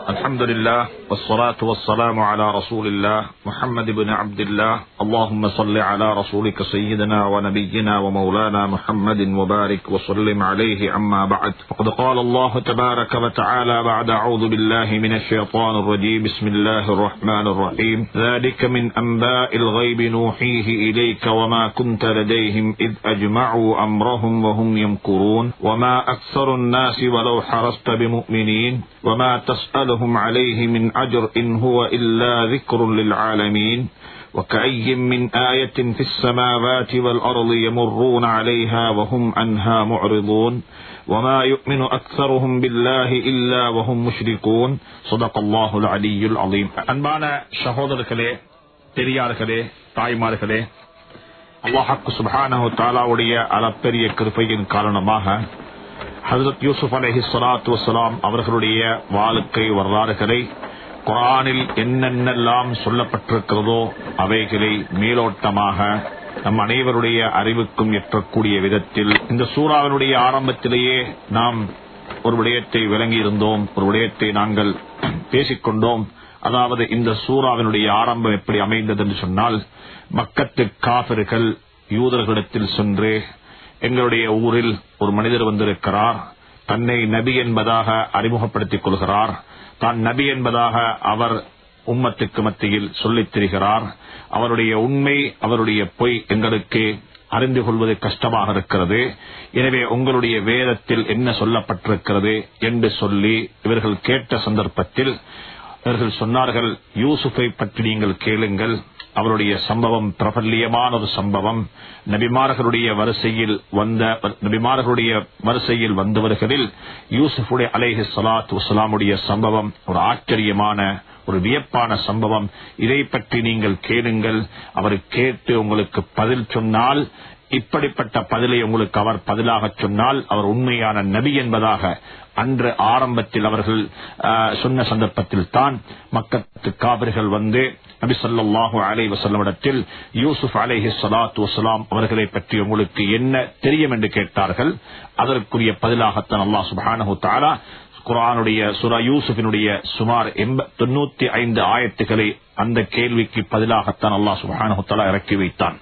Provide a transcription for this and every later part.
الحمد لله والصلاة والسلام على رسول الله محمد بن عبد الله اللهم صل على رسولك سيدنا ونبينا ومولانا محمد وبارك وسلم عليه عما بعد فقد قال الله تبارك وتعالى بعد أعوذ بالله من الشيطان الرجيم بسم الله الرحمن الرحيم ذلك من أنباء الغيب نوحيه إليك وما كنت لديهم إذ أجمعوا أمرهم وهم يمكرون وما أكثر الناس ولو حرصت بمؤمنين وما تسألهم عليه من أجر إن هو إلا ذكر للعالمين وكأي من آية في السماوات والأرض يمرون عليها وهم عنها معرضون وما يؤمن أكثرهم بالله إلا وهم مشركون صدق الله العلي العظيم أنبانا சகோதரர்களே பெரியார்களே தாய்மார்களே அல்லாஹாக்கு சுபஹானஹு தாலாவுடைய அளப்பெரிய கிருபையின் காரணமாக ஹசரத் யூசுப் அலஹி சலாத்து வசலாம் அவர்களுடைய வாழ்க்கை வரலாறுகளை குரானில் என்னென்னலாம் சொல்லப்பட்டிருக்கிறதோ அவைகளை மேலோட்டமாக நம் அனைவருடைய அறிவுக்கும் எட்டக்கூடிய விதத்தில் இந்த சூறாவினுடைய ஆரம்பத்திலேயே நாம் ஒரு விடயத்தை விளங்கி இருந்தோம் ஒரு விடயத்தை நாங்கள் பேசிக்கொண்டோம் அதாவது இந்த சூறாவினுடைய ஆரம்பம் எப்படி அமைந்தது என்று சொன்னால் மக்கத்து காபிர்கள் யூதர்களிடத்தில் சென்று எங்களுடைய ஊரில் ஒரு மனிதர் வந்திருக்கிறார் தன்னை நபி என்பதாக அறிமுகப்படுத்திக் கொள்கிறார் தான் நபி என்பதாக அவர் உம்மத்துக்கு மத்தியில் சொல்லித் திரிகிறார் அவருடைய உண்மை அவருடைய பொய் எங்களுக்கு அறிந்து கொள்வது கஷ்டமாக இருக்கிறது எனவே உங்களுடைய வேதத்தில் என்ன சொல்லப்பட்டிருக்கிறது என்று சொல்லி இவர்கள் கேட்ட சந்தர்ப்பத்தில் இவர்கள் சொன்னார்கள் யூசுஃபை பற்றி நீங்கள் கேளுங்கள் அவருடைய சம்பவம் பிரபல்யமான ஒரு சம்பவம் நபிமார்களுடைய வரிசையில் வந்த நபிமார்களுடைய வரிசையில் வந்தவர்களில் யூசுஃபுடைய அலேஹி சலாத்து வசலாமுடைய சம்பவம் ஒரு ஆச்சரியமான ஒரு வியப்பான சம்பவம் இதை பற்றி நீங்கள் கேளுங்கள் அவர் கேட்டு உங்களுக்கு பதில் சொன்னால் இப்படிப்பட்ட பதிலை உங்களுக்கு அவர் பதிலாக சொன்னால் அவர் உண்மையான நபி என்பதாக அன்று ஆரம்பத்தில் அவர்கள் சொன்ன சந்தர்ப்பத்தில் தான் மக்கத்து காவிர்கள் வந்து நபி சொல்லாஹு அலை வசல்லமிடத்தில் யூசுப் அலேஹி சலாத்து வசலாம் அவர்களை பற்றி உங்களுக்கு என்ன தெரியும் என்று கேட்டார்கள் அதற்குரிய பதிலாகத்தான் அல்லா சுபானு தாரா குரானுடைய சுரா யூசுஃபினுடைய சுமார் தொண்ணூத்தி ஐந்து ஆயத்துக்களை அந்த கேள்விக்கு பதிலாகத்தான் அல்லா சுபானு தாலா இறக்கி வைத்தான்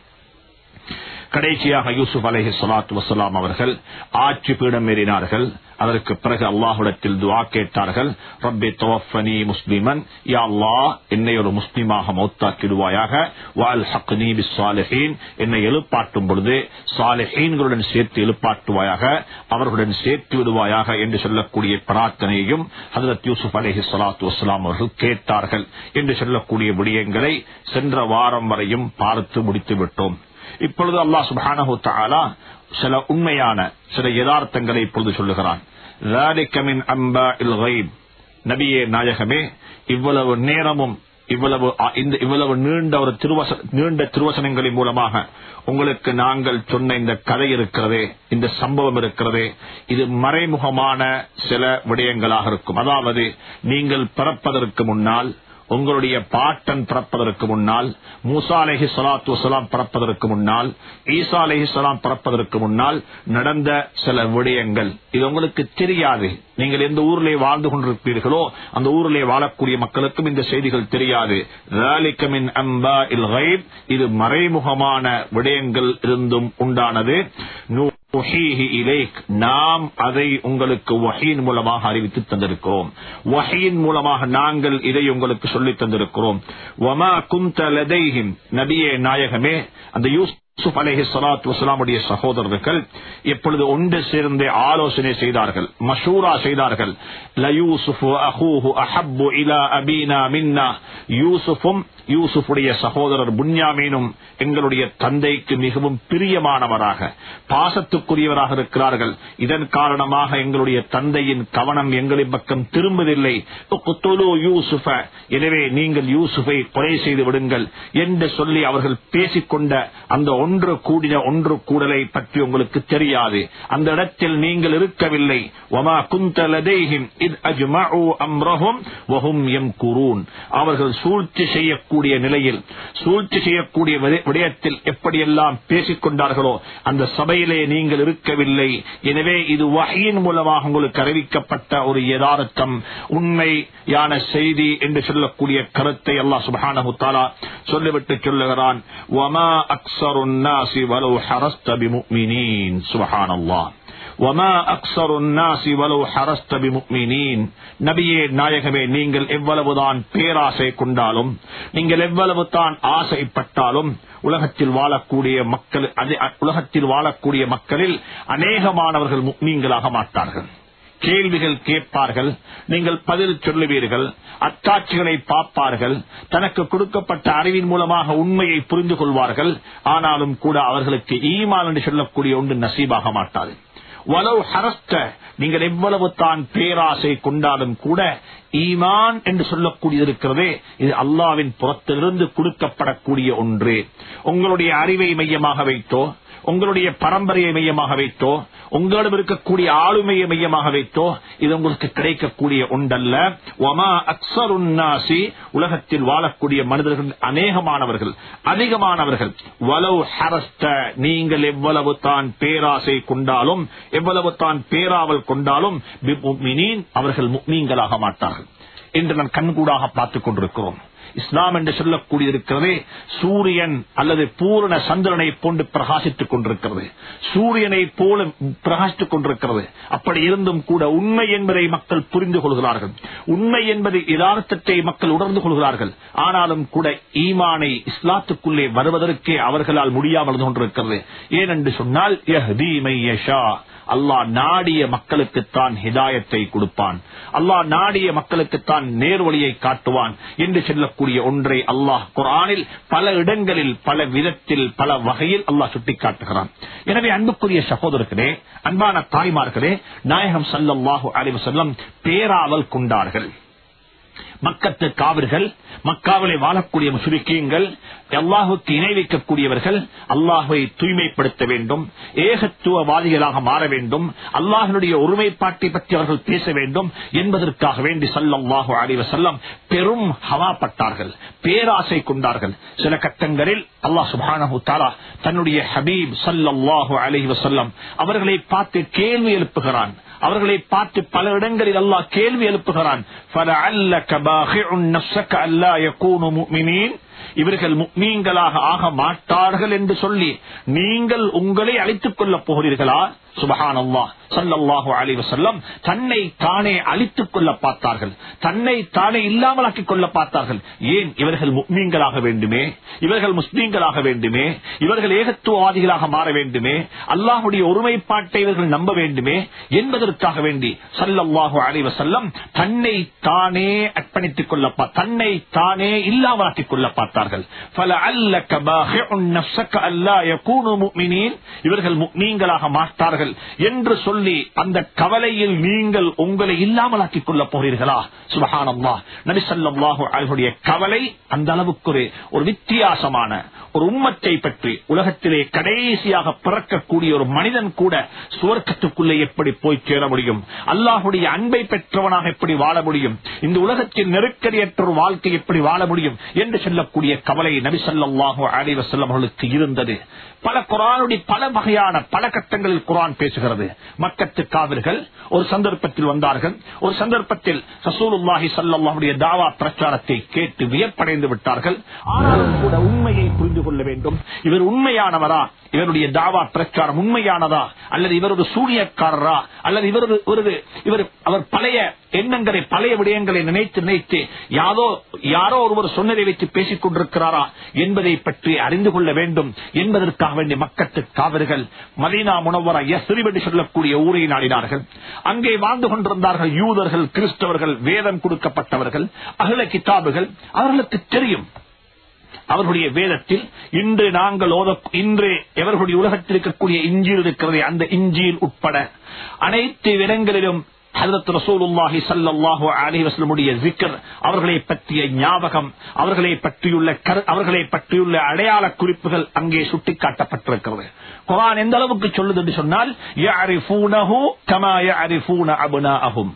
கடைசியாக யூசுப் அலஹி சலாத்து வசலாம் அவர்கள் ஆட்சி பீடம் ஏறினார்கள் அதற்கு பிறகு அல்லாஹுடத்தில் துவா கேட்டார்கள் ரப்பே தவஃபனி முஸ்லிமன் யா அல்லாஹ் என்னை ஒரு முஸ்லிமாக மௌத்தாக்கிடுவாயாக வால் ஹக்னி பி சாலிஹீன் என்னை எழுப்பாட்டும் பொழுது சாலிஹீன்களுடன் சேர்த்து எழுப்பாட்டுவாயாக அவர்களுடன் சேர்த்து விடுவாயாக என்று சொல்லக்கூடிய பிரார்த்தனையையும் ஹசரத் யூசுப் அலஹி சலாத்து வசலாம் அவர்கள் கேட்டார்கள் என்று சொல்லக்கூடிய விடயங்களை சென்ற வாரம் வரையும் பார்த்து முடித்து விட்டோம் இப்பொழுது அல்லா சுபானு தாலா சில உண்மையான சில யதார்த்தங்களை இப்பொழுது சொல்லுகிறான் நபியே நாயகமே இவ்வளவு நேரமும் இவ்வளவு இந்த இவ்வளவு நீண்ட ஒரு திருவச நீண்ட திருவசனங்களின் மூலமாக உங்களுக்கு நாங்கள் சொன்ன இந்த கதை இருக்கிறதே இந்த சம்பவம் இருக்கிறதே இது மறைமுகமான சில விடயங்களாக இருக்கும் அதாவது நீங்கள் பிறப்பதற்கு முன்னால் உங்களுடைய பாட்டன் பிறப்பதற்கு முன்னால் மூசா அலஹி சலாத்து வசலாம் பிறப்பதற்கு முன்னால் ஈசா அலஹி சலாம் பிறப்பதற்கு முன்னால் நடந்த சில விடயங்கள் இது உங்களுக்கு தெரியாது நீங்கள் எந்த ஊரிலே வாழ்ந்து கொண்டிருப்பீர்களோ அந்த ஊரிலே வாழக்கூடிய மக்களுக்கும் இந்த செய்திகள் தெரியாது இது மறைமுகமான விடயங்கள் இருந்தும் உண்டானது நாம் அதை உங்களுக்கு வகையின் மூலமாக அறிவித்து தந்திருக்கிறோம் வகையின் மூலமாக நாங்கள் இதை உங்களுக்கு சொல்லி தந்திருக்கிறோம் நபியே நாயகமே அந்த யூஸ் யூசுப் அலேஹி சலாத்து வசலாமுடைய சகோதரர்கள் எப்பொழுது ஒன்று சேர்ந்து ஆலோசனை செய்தார்கள் மஷூரா செய்தார்கள் யூசுஃபும் யூசுஃபுடைய சகோதரர் புன்யாமீனும் எங்களுடைய தந்தைக்கு மிகவும் பிரியமானவராக பாசத்துக்குரியவராக இருக்கிறார்கள் இதன் காரணமாக எங்களுடைய தந்தையின் கவனம் எங்களின் பக்கம் திரும்புவதில்லை யூசுஃப எனவே நீங்கள் யூசுஃபை கொலை செய்து விடுங்கள் என்று சொல்லி அவர்கள் பேசிக்கொண்ட அந்த ஒன்று கூடின ஒன்று கூடலை பற்றி உங்களுக்கு தெரியாது அந்த இடத்தில் நீங்கள் இருக்கவில்லை ஒமா குந்தலதேஹிம் இத் அஜ்மஉ அம்ரஹும் வஹும் யம்குரூன் அவர்கள் சூழ்ச்சி செய்யக்கூடிய செய்யக்கூடிய நிலையில் சூழ்ச்சி செய்யக்கூடிய விட- விடயத்தில் எப்படியெல்லாம் பேசிக் கொண்டார்களோ அந்த சபையிலே நீங்கள் இருக்கவில்லை எனவே இது வகையின் மூலமாக உங்களுக்கு அறிவிக்கப்பட்ட ஒரு யதார்த்தம் உண்மையான செய்தி என்று சொல்லக்கூடிய கருத்தை அல்லாஹ் சுப்ஹானஹு தஆலா சொல்லிவிட்டு சொல்லுகிறான் வமா அக்ஸருன் நாசி வலவ் ஹரஸ்த பிமுஃமினீன் சுப்ஹானல்லாஹ் وما أكثر الناس ولو حرست بمؤمنين நபியே நாயகமே நீங்கள் எவ்வளவுதான் பேராசை கொண்டாலும் நீங்கள் எவ்வளவு தான் ஆசைப்பட்டாலும் உலகத்தில் வாழக்கூடிய மக்கள் அது- உலகத்தில் வாழக்கூடிய மக்களில் அநேகமானவர்கள் முக்மீன்களாக மாட்டார்கள் கேள்விகள் கேட்பார்கள் நீங்கள் பதில் சொல்லுவீர்கள் அத்தாட்சிகளை பார்ப்பார்கள் தனக்கு கொடுக்கப்பட்ட அறிவின் மூலமாக உண்மையை புரிந்து கொள்வார்கள் ஆனாலும் கூட அவர்களுக்கு ஈமான் என்று சொல்லக்கூடிய ஒன்று நசீபாக மாட்டாது வலவு ஹரஸ்த நீங்கள் எவ்வளவு தான் பேராசை கொண்டாலும் கூட ஈமான் என்று சொல்லக்கூடியது இருக்கிறதே இது அல்லாவின் புறத்திலிருந்து கொடுக்கப்படக்கூடிய ஒன்று உங்களுடைய அறிவை மையமாக வைத்தோ உங்களுடைய பரம்பரையை மையமாக வைத்தோ உங்களிடம் இருக்கக்கூடிய ஆளுமையை மையமாக வைத்தோ இது உங்களுக்கு கிடைக்கக்கூடிய ஒன்றல்ல ஒமா அக்சருன்னாசி உலகத்தில் வாழக்கூடிய மனிதர்கள் அநேகமானவர்கள் அதிகமானவர்கள் வலவு ஹரஸ்த நீங்கள் எவ்வளவு தான் பேராசை கொண்டாலும் எவ்வளவு தான் பேராவல் கொண்டாலும் பிமுஃமினீன் அவர்கள் முக்மீன்களாக மாட்டார்கள் என்று நான் கண்கூடாக பார்த்துக் கொண்டிருக்கிறோம் இஸ்லாம் என்று சொல்லக்கூடிய இருக்கிறதே சூரியன் அல்லது பூரண சந்திரனை போன்று பிரகாசித்துக் கொண்டிருக்கிறது சூரியனை போல பிரகாசித்துக் கொண்டிருக்கிறது அப்படி இருந்தும் கூட உண்மை என்பதை மக்கள் புரிந்து கொள்கிறார்கள் உண்மை என்பதை யதார்த்தத்தை மக்கள் உணர்ந்து கொள்கிறார்கள் ஆனாலும் கூட ஈமானை இஸ்லாத்துக்குள்ளே வருவதற்கே அவர்களால் முடியாமல் இருந்து கொண்டிருக்கிறது ஏனென்று சொன்னால் யஹ்தி மை யஷா அல்லாஹ் நாடிய மக்களுக்குத்தான் ஹிதாயத்தை கொடுப்பான் அல்லாஹ் நாடிய மக்களுக்குத்தான் நேர்வழியை காட்டுவான் என்று சொல்லக்கூடிய ஒன்றை அல்லாஹ் குரானில் பல இடங்களில் பல விதத்தில் பல வகையில் அல்லாஹ் சுட்டிக்காட்டுகிறான் எனவே அன்புக்குரிய சகோதரர்களே அன்பான தாய்மார்களே நாயகம் சல்லல்லாஹு அலைஹி வஸல்லம் பேராவல் கொண்டார்கள் மக்கத்து காவிர்கள் மக்காவிலே வாழக்கூடிய முஸ்லிக்கீங்கள் அல்லாஹுக்கு இணை வைக்கக்கூடியவர்கள் அல்லாஹுவை தூய்மைப்படுத்த வேண்டும் ஏகத்துவவாதிகளாக மாற வேண்டும் அல்லாஹனுடைய ஒருமைப்பாட்டை பற்றி அவர்கள் பேச வேண்டும் என்பதற்காக வேண்டி சல்லல்லாஹு அலைஹி வஸல்லம் பெரும் ஹவாப்பட்டார்கள் பேராசை கொண்டார்கள் சில கட்டங்களில் அல்லாஹ் சுப்ஹானஹு தஆலா தன்னுடைய ஹபீப் ஸல்லல்லாஹு அலைஹி வஸல்லம் அவர்களை பார்த்து கேள்வி எழுப்புகிறான் அவர்களை பார்த்து பல இடங்களில் அல்லாஹ் கேள்வி எழுப்புகிறான் فَلَعَلَّكَ بَاخِعٌ نَفْسَكَ أَلَّا يَكُونُوا مُؤْمِنِينَ இவர்கள் முக்மீன்களாக ஆக மாட்டார்கள் என்று சொல்லி நீங்கள் உங்களை அழித்துக் கொள்ளப் போகிறீர்களா சுபஹான் அல்லாஹ் சல்லல்லாஹு அலைஹி வஸல்லம் தன்னை தானே அழித்துக் கொள்ள பார்த்தார்கள் தன்னை தானே இல்லாமலாக்கிக் கொள்ள பார்த்தார்கள் ஏன் இவர்கள் முக்மீன்களாக வேண்டுமே இவர்கள் முஸ்லீம்களாக வேண்டுமே இவர்கள் ஏகத்துவவாதிகளாக மாற வேண்டுமே அல்லாஹுடைய ஒருமைப்பாட்டை இவர்கள் நம்ப வேண்டுமே என்பதற்காக வேண்டி சல்லல்லாஹு அலைஹி வஸல்லம் தன்னை தானே அர்ப்பணித்துக் கொள்ள பா- தன்னை தானே இல்லாமலாக்கிக் கொள்ள பார்த்தார்கள் فَلَعَلَّكَ بَاخِعٌ نَفْسَكَ أَلَّا يَكُونُوا مُؤْمِنِينَ இவர்கள் முக்மீன்களாக மாட்டார்கள் என்று சொல்லி அந்த கவலையில் நீங்கள் உங்களை இல்லாமலாக்கிக் கொள்ளப் போகிறீர்களா சுபஹானல்லாஹ் நபி ஸல்லல்லாஹு அலைஹி கவலை அந்த அளவுக்கு ஒரு ஒரு வித்தியாசமான ஒரு உம்மத்தை பற்றி உலகத்திலே கடைசியாக பிறக்கக்கூடிய ஒரு மனிதன் கூட சுவர்க்கத்துக்குள்ளே எப்படி போய் சேர முடியும் அல்லாஹுடைய அன்பை பெற்றவனாக எப்படி வாழ முடியும் இந்த உலகத்தில் நெருக்கடியற்ற ஒரு வாழ்க்கை எப்படி வாழ முடியும் என்று சொல்லக்கூடிய கவலை நபி ஸல்லல்லாஹு அலைஹி வஸல்லம் அவர்களுக்கு இருந்தது பல குரானுடைய பல வகையான பல கட்டங்களில் குரான் பேசுகிறது மக்கத்து காவிர்கள் ஒரு சந்தர்ப்பத்தில் வந்தார்கள் ஒரு சந்தர்ப்பத்தில் ரசூலுல்லாஹி ஸல்லல்லாஹுடைய தாவா பிரச்சாரத்தை கேட்டு வியப்படைந்து விட்டார்கள் ஆனாலும் கூட உண்மையை புரிந்து கொள்ள வேண்டும் இவர் உண்மையானவரா இவருடைய தாவா பிரச்சாரம் உண்மையானதா அல்லது இவர் ஒரு சூனியக்காரரா அல்லது இவர் ஒரு- ஒரு இவர் அவர் பழைய எண்ணங்களை பழைய விடயங்களை நினைத்து நினைத்து யாரோ யாரோ ஒருவர் சொன்னதை வைத்து பேசிக் கொண்டிருக்கிறாரா என்பதை பற்றி அறிந்து கொள்ள வேண்டும் என்பதற்காக வேண்டிய மக்கத்து காவர்கள் மதீனா முனவரா எஸ்ரிப் என்று சொல்லக்கூடிய ஊரை நாடினார்கள் அங்கே வாழ்ந்து கொண்டிருந்தார்கள் யூதர்கள் கிறிஸ்தவர்கள் வேதம் கொடுக்கப்பட்டவர்கள் அகல கிதாபுகள் அவர்களுக்கு தெரியும் அவர்களுடைய வேதத்தில் இன்று நாங்கள் ஓத இன்று எவர்களுடைய உலகத்தில் இருக்கக்கூடிய இஞ்சில் இருக்கிறதே அந்த இஞ்சியில் உட்பட அனைத்து இடங்களிலும் ஹதரத் ரசூலுல்லாஹி ஸல்லல்லாஹு அலைஹி வஸல்லமுடைய zikr அவர்களை பற்றிய ஞாபகம் அவர்களை பற்றியுள்ள கரு- அவர்களை பற்றியுள்ள அடையாள குறிப்புகள் அங்கே சுட்டிக்காட்டப்பட்டிருக்கிறது குர்ஆன் எந்த அளவுக்கு சொல்லுது என்று சொன்னால் يعرفونه كما يعرفون ابناءهم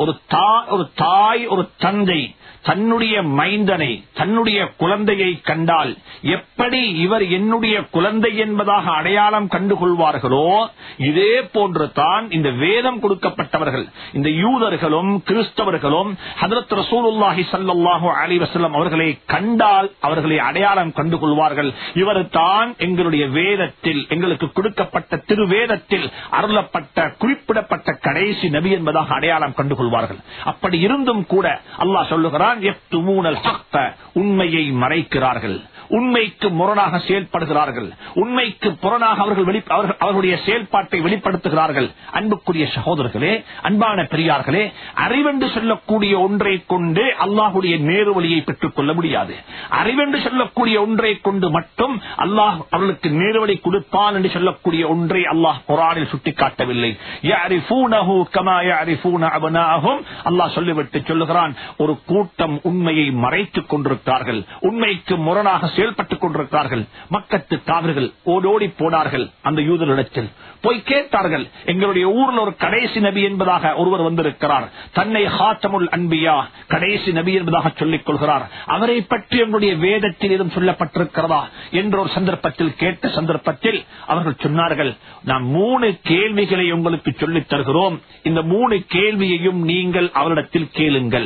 ஒரு தா ஒரு தாய் ஒரு தந்தை தன்னுடைய மைந்தனை தன்னுடைய குழந்தையை கண்டால் எப்படி இவர் என்னுடைய குழந்தை என்பதாக அடையாளம் கண்டுகொள்வார்களோ இதே போன்று தான் இந்த வேதம் கொடுக்கப்பட்டவர்கள் இந்த யூதர்களும் கிறிஸ்தவர்களும் ஹதரத் ரசூலுல்லாஹி ஸல்லல்லாஹு அலைஹி வஸல்லம் அவர்களை கண்டால் அவர்களை அடையாளம் கண்டுகொள்வார்கள் இவர் தான் எங்களுடைய வேதத்தில் எங்களுக்கு கொடுக்கப்பட்ட திருவேதத்தில் அருளப்பட்ட குறிப்பிடப்பட்ட கடைசி நபி என்பதாக அடையாளம் கண்டுகொள்வார்கள் அப்படி இருந்தும் கூட அல்லாஹ் சொல்லுகிறான் "யக்துமூனல் ஹக்க", உண்மையை மறைக்கிறார்கள் உண்மைக்கு முரணாக செயல்படுகிறார்கள் உண்மைக்கு புறனாக அவர்கள் வெளி- அவர்கள்- அவர்களுடைய செயல்பாட்டை வெளிப்படுத்துகிறார்கள் அன்புக்குரிய சகோதரர்களே அன்பான பெரியார்களே அறிவென்று சொல்லக்கூடிய ஒன்றை கொண்டு அல்லாஹுடைய நேரு வழியை பெற்றுக் கொள்ள முடியாது அறிவென்று சொல்லக்கூடிய ஒன்றை கொண்டு மட்டும் அல்லாஹ் அவர்களுக்கு நேர்வழி கொடுப்பான் என்று சொல்லக்கூடிய ஒன்றை அல்லாஹ் குரானில் சுட்டிக்காட்டவில்லை يَعْرِفُونَهُ كَمَا يَعْرِفُونَ أَبْنَاءَهُمْ அல்லாஹ் சொல்லிவிட்டு சொல்லுகிறான் ஒரு கூட்டம் உண்மையை மறைத்துக் கொண்டிருக்கிறார்கள் உண்மைக்கு முரணாக செயல்பட்டுக் கொண்டிருக்கிறார்கள் மக்கத்து காவர்கள் ஓடோடி போனார்கள் அந்த யூதரிடத்தில் போய் கேட்டார்கள் எங்களுடைய ஊர்ல ஒரு கடைசி நபி என்பதாக ஒருவர் வந்திருக்கிறார் தன்னை ஹாத்தமுல் அன்பியா கடைசி நபி என்பதாக சொல்லிக் கொள்கிறார் அவரை பற்றி எங்களுடைய வேதத்தில் எதுவும் சொல்லப்பட்டிருக்கிறதா என்ற ஒரு சந்தர்ப்பத்தில் கேட்ட சந்தர்ப்பத்தில் அவர்கள் சொன்னார்கள் நாம் மூணு கேள்விகளை உங்களுக்கு சொல்லித் தருகிறோம் இந்த மூணு கேள்வியையும் நீங்கள் அவரிடத்தில் கேளுங்கள்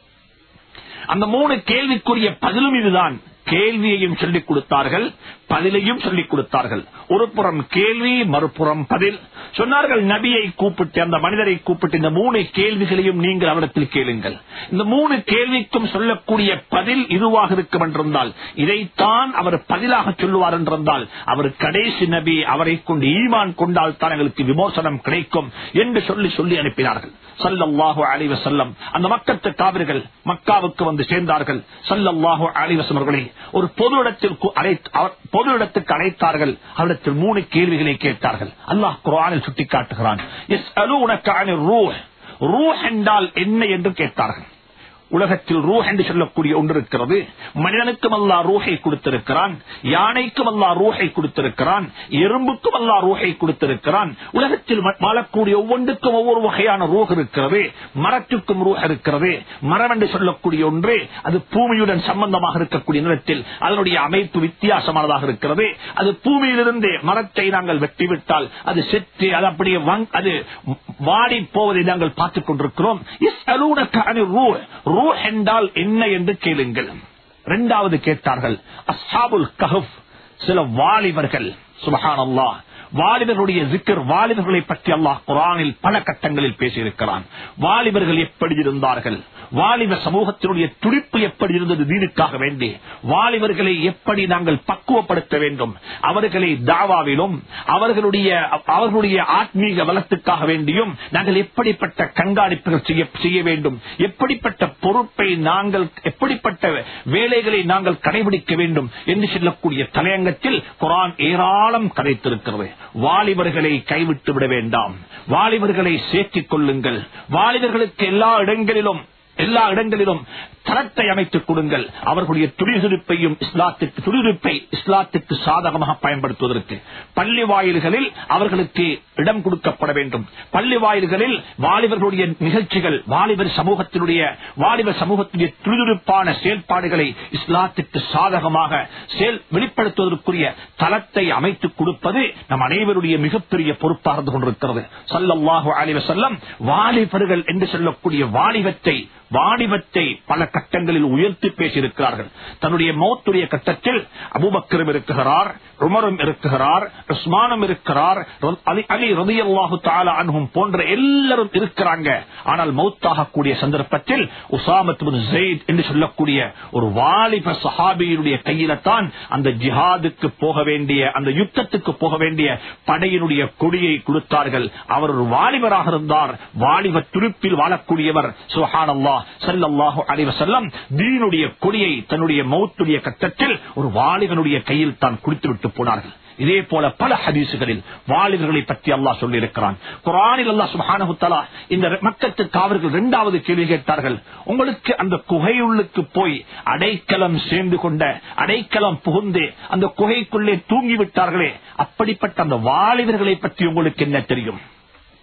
அந்த மூணு கேள்விக்குரிய பதிலும் இதுதான் கேள்வியையும் சொல்லிக் கொடுத்தார்கள் பதிலையும் சொல்லிக் கொடுத்தார்கள் ஒரு புறம் கேள்வி மறுபுறம் பதில் சொன்னார்கள் நபியை கூப்பிட்டு அந்த மனிதரை கூப்பிட்டு இந்த மூணு கேள்விகளையும் நீங்கள் அவரிடத்தில் கேளுங்கள் இந்த மூணு கேள்விக்கும் சொல்லக்கூடிய பதில் இதுவாக இருக்கும் என்றிருந்தால் இதைத்தான் அவர் பதிலாக சொல்லுவார் என்றிருந்தால் அவர் கடைசி நபி அவரை கொண்டு ஈமான் கொண்டால் தான் எங்களுக்கு விமோசனம் கிடைக்கும் என்று சொல்லி சொல்லி அனுப்பினார்கள் சல்லல்லாஹு அலைஹி வஸல்லம் அந்த மக்கத்து காவிர்கள் மக்காவுக்கு வந்து சேர்ந்தார்கள் சல்லல்லாஹு அலைஹி வஸல்லம் அவர்களை ஒரு பொது இடத்தில் கு- அழைத்து- அவர் பொது இடத்துக்கு அழைத்தார்கள் அவரிடத்தில் மூணு கேள்விகளை கேட்டார்கள் அல்லாஹ் குர்ஆனில் சுட்டிக்காட்டுகிறான் "யஸ்அலூனக அனிர் ரூஹ்." ரூஹ் என்றால் என்ன என்று கேட்டார்கள் உலகத்தில் ரூஹ் என்று சொல்லக்கூடிய ஒன்று இருக்கிறது மனிதனுக்கும் அல்லா ரூஹை கொடுத்திருக்கிறான் யானைக்கும் அல்லா ரூஹை கொடுத்திருக்கிறான் எறும்புக்கும் அல்லா ரூஹை கொடுத்திருக்கிறான் உலகத்தில் வ- வாழக்கூடிய ஒவ்வொன்றுக்கும் ஒவ்வொரு வகையான ரூஹ் இருக்கிறது மரத்துக்கும் ரூஹ் இருக்கிறது மரம் என்று சொல்லக்கூடிய ஒன்று அது பூமியுடன் சம்பந்தமாக இருக்கக்கூடிய நிலத்தில் அதனுடைய அமைப்பு வித்தியாசமானதாக இருக்கிறது அது பூமியிலிருந்து மரத்தை நாங்கள் வெட்டிவிட்டால் அது செத்து அது அப்படியே வங்- அது வாடி போவதை நாங்கள் பார்த்துக் கொண்டிருக்கிறோம் "யஸ்அலூனக அனிர் ரூஹ்." ரூஹ் என்றால் என்ன என்று கேளுங்கள் இரண்டாவது கேட்டார்கள் அஸ்ஹாபுல் கஹஃப் சில வாலிபர்கள் சுபஹானல்லாஹ் வாலிபர்களுடைய ஜிக்கர் வாலிபர்களை பற்றி அல்லாஹ் குரானில் பல கட்டங்களில் பேசியிருக்கிறான் வாலிபர்கள் எப்படி இருந்தார்கள் வாலிப சமூகத்தினுடைய துடிப்பு எப்படி இருந்தது தீனுக்காக வேண்டி வாலிபர்களை எப்படி நாங்கள் பக்குவப்படுத்த வேண்டும் அவர்களை தாவாவிலும் அவர்களுடைய அவர்களுடைய ஆத்மீக வளத்துக்காக வேண்டியும் நாங்கள் எப்படிப்பட்ட கண்காணிப்புகள் செய்ய செய்ய வேண்டும் எப்படிப்பட்ட பொறுப்பை நாங்கள் எப்படிப்பட்ட வேலைகளை நாங்கள் கடைபிடிக்க வேண்டும் என்று சொல்லக்கூடிய தலையங்கத்தில் குரான் ஏராளம் கதைத்திருக்கிறது வாலிபர்களை கைவிட்டு விட வேண்டாம் வாலிபர்களை சேர்த்துக் கொள்ளுங்கள் வாலிபர்களுக்கு எல்லா இடங்களிலும் எல்லா இடங்களிலும் தரத்தை அமைத்துக் கொடுங்கள் அவர்களுடைய துடிதுடிப்பையும் இஸ்லாத்துக்கு துடிதுடிப்பை இஸ்லாத்துக்கு சாதகமாக பயன்படுத்துவதற்கு பள்ளி வாயில்களில் அவர்களுக்கு இடம் கொடுக்கப்பட வேண்டும் பள்ளி வாயில்களில் வாலிபர்களுடைய நிகழ்ச்சிகள் வாலிபர் சமூகத்தினுடைய வாலிபர் சமூகத்துடைய துடிதுடிப்பான செயல்பாடுகளை இஸ்லாத்துக்கு சாதகமாக செயல் வெளிப்படுத்துவதற்குரிய தளத்தை அமைத்துக் கொடுப்பது நம் அனைவருடைய மிகப்பெரிய பொறுப்பாக இருந்து கொண்டிருக்கிறது சல்லல்லாஹு அலைஹி வஸல்லம் வாலிபர்கள் என்று சொல்லக்கூடிய வாலிபத்தை வாணிபத்தை பல கட்டங்களில் உயர்த்தி பேசியிருக்கிறார்கள் தன்னுடைய மௌத்துடைய கட்டத்தில் அபுபக்கரும் இருக்கிறார் உமரும் இருக்கிறார் உஸ்மானும் இருக்கிறார் அலி அலி ரதியல்லாஹு தஆலா அன்ஹும் போன்ற எல்லாரும் இருக்கிறாங்க ஆனால் மௌத்தாகக்கூடிய சந்தர்ப்பத்தில் உசாமத் பின் ஸெய்த் என்று சொல்லக்கூடிய ஒரு வாலிப சஹாபியினுடைய கையில தான் அந்த ஜிஹாதுக்கு போக வேண்டிய அந்த யுத்தத்துக்கு போக வேண்டிய படையினுடைய கொடியை கொடுத்தார்கள் அவர் ஒரு வாலிபராக இருந்தார் வாலிப துருப்பில் வாழக்கூடியவர் சுஹானல்லா ஸல்லல்லாஹு அலைஹி வஸல்லம் தீனுடைய கொடியை தன்னுடைய மௌத்துடைய கட்டத்தில் ஒரு வாலிபனுடைய கையில் தான் குடித்துவிட்டு போனார்கள் இதே போல பல ஹதீசுகளில் வாலிபர்களை பற்றி அல்லாஹ் சொல்லி இருக்கிறான் குரானில் அல்லாஹ் சுப்ஹானஹு தஆலா இந்த மக்கத்து காவர்கள் இரண்டாவது கேள்வி கேட்டார்கள் உங்களுக்கு அந்த குகையுள்ளுக்கு போய் அடைக்கலம் சேர்ந்து கொண்ட அடைக்கலம் புகுந்து அந்த குகைக்குள்ளே தூங்கி விட்டார்களே அப்படிப்பட்ட அந்த வாலிபர்களை பற்றி உங்களுக்கு என்ன தெரியும்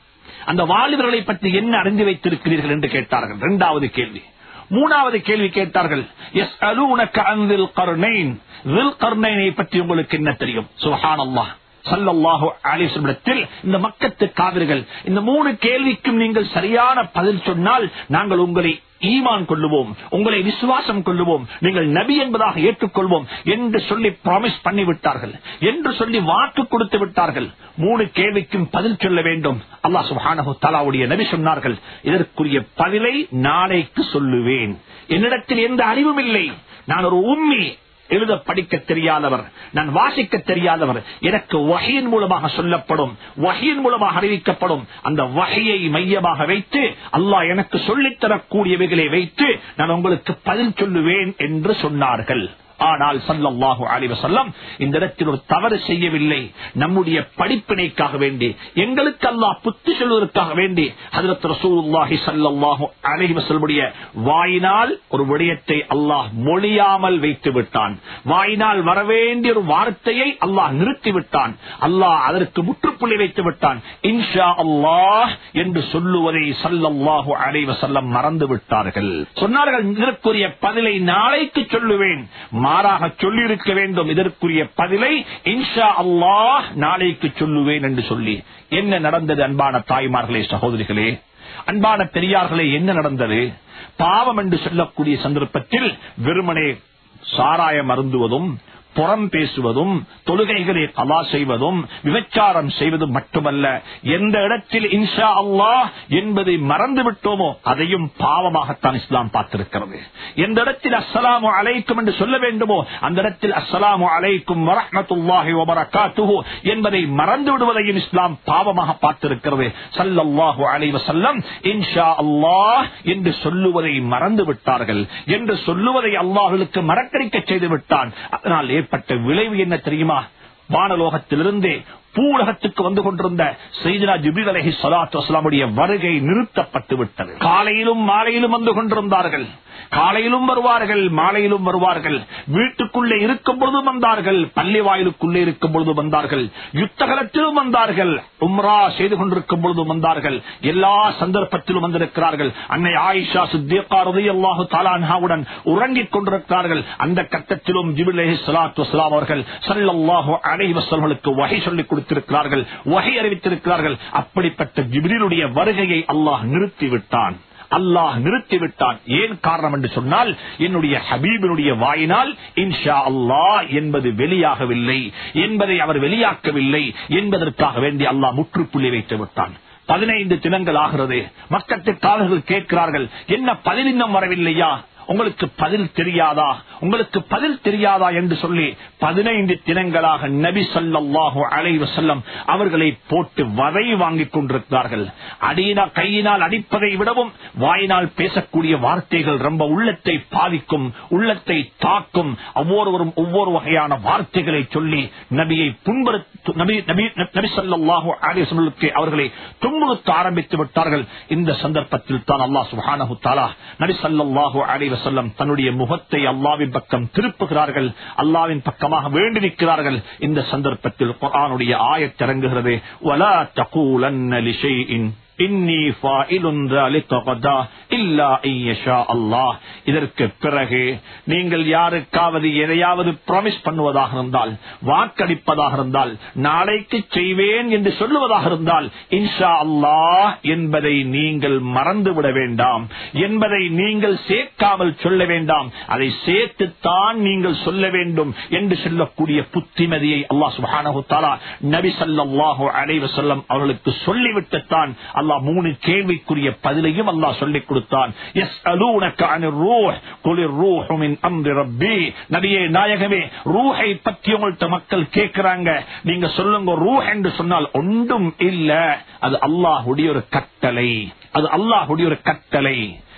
அந்த வாலிபர்களை பற்றி என்ன அறிந்து வைத்திருக்கிறீர்கள் என்று கேட்டார்கள் இரண்டாவது கேள்வி மூணாவது கேள்வி கேட்டார்கள் எஸ் அலு உனக்கு அந்தில் கருணைன் கருணைனை பற்றி உங்களுக்கு என்ன தெரியும் சுஹான் அல்லாஹ் சல்லல்லாஹு அலிஸ்லமிடத்தில் இந்த மக்கத்து காவிர்கள் இந்த மூணு கேள்விக்கும் நீங்கள் சரியான பதில் சொன்னால் நாங்கள் உங்களை ஈமான் கொள்ளுவோம் உங்களை விசுவாசம் கொள்ளுவோம் நீங்கள் நபி என்பதாக ஏற்றுக்கொள்வோம் என்று சொல்லி ப்ராமிஸ் பண்ணி விட்டார்கள் என்று சொல்லி வாக்கு கொடுத்து விட்டார்கள் மூணு கேள்விக்கும் பதில் சொல்ல வேண்டும் அல்லாஹ் சுஹானஹு தலாவுடைய நபி சொன்னார்கள் இதற்குரிய பதிலை நாளைக்கு சொல்லுவேன் என்னிடத்தில் எந்த அறிவும் இல்லை நான் ஒரு உண்மை எழுத படிக்க தெரியாதவர் நான் வாசிக்க தெரியாதவர் எனக்கு வகையின் மூலமாக சொல்லப்படும் வகையின் மூலமாக அறிவிக்கப்படும் அந்த வகையை மையமாக வைத்து அல்லாஹ் எனக்கு சொல்லித்தரக்கூடியவைகளை வைத்து நான் உங்களுக்கு பதில் சொல்லுவேன் என்று சொன்னார்கள் ஆனால் சல்லல்லாஹு அலைஹி வஸல்லம் இந்த இடத்தில் ஒரு தவறு செய்யவில்லை நம்முடைய படிப்பினைக்காக வேண்டி எங்களுக்கு அல்லாஹ் புத்தி சொல்வதற்காக வேண்டி ஹஜரத் ரசூலுல்லாஹி ஸல்லல்லாஹு அலைஹி வஸல்லமுடைய வாயினால் ஒரு விடயத்தை அல்லாஹ் மொழியாமல் வைத்து விட்டான் வாயினால் வரவேண்டிய ஒரு வார்த்தையை அல்லாஹ் நிறுத்தி விட்டான் அல்லாஹ் அதற்கு முற்றுப்புள்ளி வைத்து விட்டான் இன்ஷா அல்லாஹ் என்று சொல்லுவதை சல்லல்லாஹு அலைஹி வஸல்லம் மறந்து விட்டார்கள் சொன்னார்கள் இதற்குரிய பதிலை நாளைக்கு சொல்லுவேன் மாறாக சொல்லியிருக்க வேண்டும் இதற்குரிய பதிலை இன்ஷா அல்லாஹ் நாளைக்கு சொல்லுவேன் என்று சொல்லி என்ன நடந்தது அன்பான தாய்மார்களே சகோதரிகளே அன்பான பெரியார்களே என்ன நடந்தது பாவம் என்று சொல்லக்கூடிய சந்தர்ப்பத்தில் வெறுமனே சாராயம் அருந்துவதும் புறம் பேசுவதும் தொழுகைகளை கலா செய்வதும் விபச்சாரம் செய்வதும் மட்டுமல்ல எந்த இடத்தில் இன்ஷா அல்லாஹ் என்பதை மறந்து விட்டோமோ அதையும் பாவமாகத்தான் இஸ்லாம் பார்த்திருக்கிறது எந்த இடத்தில் அஸ்ஸலாமு அலைக்கும் என்று சொல்ல வேண்டுமோ அந்த இடத்தில் அஸ்ஸலாமு அலைக்கும் வரஹ்மத்துல்லாஹி வபரகாத்துஹு என்பதை மறந்து விடுவதையும் இஸ்லாம் பாவமாக பார்த்திருக்கிறது சல்லல்லாஹு அலைஹி வஸல்லம் இன்ஷா அல்லாஹ் என்று சொல்லுவதை மறந்து விட்டார்கள் என்று சொல்லுவதை அல்லாஹ்வுக்கு மறக்கடிக்க செய்து விட்டான் அதனால் ஏற்பட்ட விளைவு என்ன தெரியுமா வானலோகத்திலிருந்து பூலகத்துக்கு வந்து கொண்டிருந்த செய்தினா ஜிபில் அலஹி சலாத்து வஸ்லாமுடைய வருகை நிறுத்தப்பட்டு விட்டது காலையிலும் மாலையிலும் வந்து கொண்டிருந்தார்கள் காலையிலும் வருவார்கள் மாலையிலும் வருவார்கள் வீட்டுக்குள்ளே இருக்கும் பொழுதும் வந்தார்கள் பள்ளி வாயிலுக்குள்ளே இருக்கும் பொழுது வந்தார்கள் யுத்தகலத்திலும் வந்தார்கள் உம்ரா செய்து கொண்டிருக்கும் பொழுதும் வந்தார்கள் எல்லா சந்தர்ப்பத்திலும் வந்திருக்கிறார்கள் அன்னை ஆயிஷா சித்தியக்காரதி அல்லாஹு தாலான்ஹாவுடன் உறங்கிக் கொண்டிருக்கிறார்கள் அந்த கட்டத்திலும் ஜிபில் அலஹி சலாத்து வஸ்லாம் அவர்கள் சல்லாஹு அலை வசல்களுக்கு வகை சொல்லிக் கொடுத்திருக்கிறார்கள் வகை அறிவித்திருக்கிறார்கள் அப்படிப்பட்ட ஜிபிரிலுடைய வருகையை அல்லாஹ் நிறுத்திவிட்டான் அல்லாஹ் நிறுத்திவிட்டான் ஏன் காரணம் என்று சொன்னால் என்னுடைய ஹபீபினுடைய வாயினால் இன்ஷா அல்லாஹ் என்பது வெளியாகவில்லை என்பதை அவர் வெளியாக்கவில்லை என்பதற்காக வேண்டி அல்லாஹ் முற்றுப்புள்ளி வைத்து விட்டான் பதினைந்து தினங்கள் ஆகிறது மக்கத்து காலர்கள் கேட்கிறார்கள் என்ன பதினின்னம் வரவில்லையா உங்களுக்கு பதில் தெரியாதா உங்களுக்கு பதில் தெரியாதா என்று சொல்லி பதினைந்து தினங்களாக நபி சல்லாஹூ அலைவ செல்லம் அவர்களை போட்டு வதை வாங்கிக் கொண்டிருக்கிறார்கள் அடியினா கையினால் அடிப்பதை விடவும் வாயினால் பேசக்கூடிய வார்த்தைகள் ரொம்ப உள்ளத்தை பாதிக்கும் உள்ளத்தை தாக்கும் ஒவ்வொருவரும் ஒவ்வொரு வகையான வார்த்தைகளை சொல்லி நபியை புண்படுத்த நபி நபி நபி சல்லாஹூ அலிசல்லுக்கு அவர்களை துன்புறுத்த ஆரம்பித்து விட்டார்கள் இந்த சந்தர்ப்பத்தில் தான் அல்லாஹ் சுஹானஹு தாலா நபி சல்லாஹூ அலி வசல்லம் தன்னுடைய முகத்தை அல்லாவின் பக்கம் திருப்புகிறார்கள் அல்லாவின் பக்கமாக வேண்டி நிற்கிறார்கள் இந்த சந்தர்ப்பத்தில் குரானுடைய ஆயத்திறங்குகிறது வலா தகூலன்ன லிஷைஇன் இன்னி ஃபாயிலுன் ذلك غدا இல்லா இன் யஷா அல்லாஹ் இதற்கு பிறகு நீங்கள் யாருக்காவது எதையாவது ப்ராமிஸ் பண்ணுவதாக இருந்தால் வாக்களிப்பதாக இருந்தால் நாளைக்கு செய்வேன் என்று சொல்லுவதாக இருந்தால் இன்ஷா அல்லாஹ் என்பதை நீங்கள் மறந்துவிட வேண்டாம் என்பதை நீங்கள் சேர்க்காமல் சொல்ல வேண்டாம் அதை சேர்த்துத்தான் நீங்கள் சொல்ல வேண்டும் என்று சொல்லக்கூடிய புத்திமதியை அல்லாஹ் சுப்ஹானஹு தஆலா நபி ஸல்லல்லாஹு அலைஹி வஸல்லம் அவர்களுக்கு சொல்லிவிட்டுத்தான் அல்லாஹ் மூணு கேள்விக்குரிய பதிலையும் அல்லாஹ் சொல்லிக் கொடுத்தான் يسألونك عن الروح قل الروح من أمر ربي நபியே நாயகமே ரூஹை பற்றி உங்கள்ட்ட மக்கள் கேட்கிறாங்க நீங்க சொல்லுங்க ரூஹ் என்று சொன்னால் ஒன்றும் இல்ல அது அல்லாஹுடைய ஒரு கட்டளை அது அல்லாஹுடைய ஒரு கட்டளை